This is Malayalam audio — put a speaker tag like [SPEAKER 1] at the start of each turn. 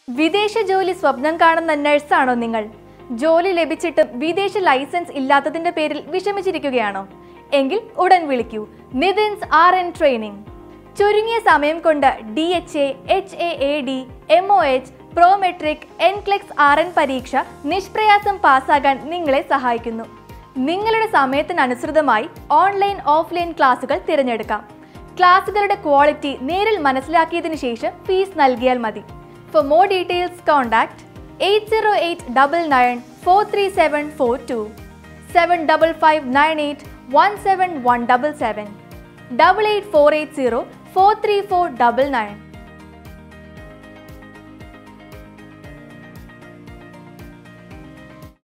[SPEAKER 1] വിദേശ ജോലി സ്വപ്നം കാണുന്ന നഴ്സാണോ നിങ്ങൾ ജോലി ലഭിച്ചിട്ടും വിദേശ ലൈസൻസ് ഇല്ലാത്തതിന്റെ പേരിൽ വിഷമിച്ചിരിക്കുകയാണോ എങ്കിൽ ഉടൻ വിളിക്കൂ നിതിൻസ് ആർ എൻ ട്രെയിനിങ് ചുരുങ്ങിയ സമയം കൊണ്ട് D H A H A A D M O H prometric NCLEX R N പരീക്ഷ നിഷ്പ്രയാസം പാസ്സാകാൻ നിങ്ങളെ സഹായിക്കുന്നു നിങ്ങളുടെ സമയത്തിനനുസൃതമായി ഓൺലൈൻ ഓഫ്ലൈൻ ക്ലാസുകൾ തിരഞ്ഞെടുക്കാം ക്ലാസുകളുടെ ക്വാളിറ്റി നേരിൽ മനസ്സിലാക്കിയതിനു ശേഷം ഫീസ് നൽകിയാൽ മതി for more details contact eight zero eight double nine four three seven four two seven double five nine eight one seven one double seven double eight four eight zero four three four double nine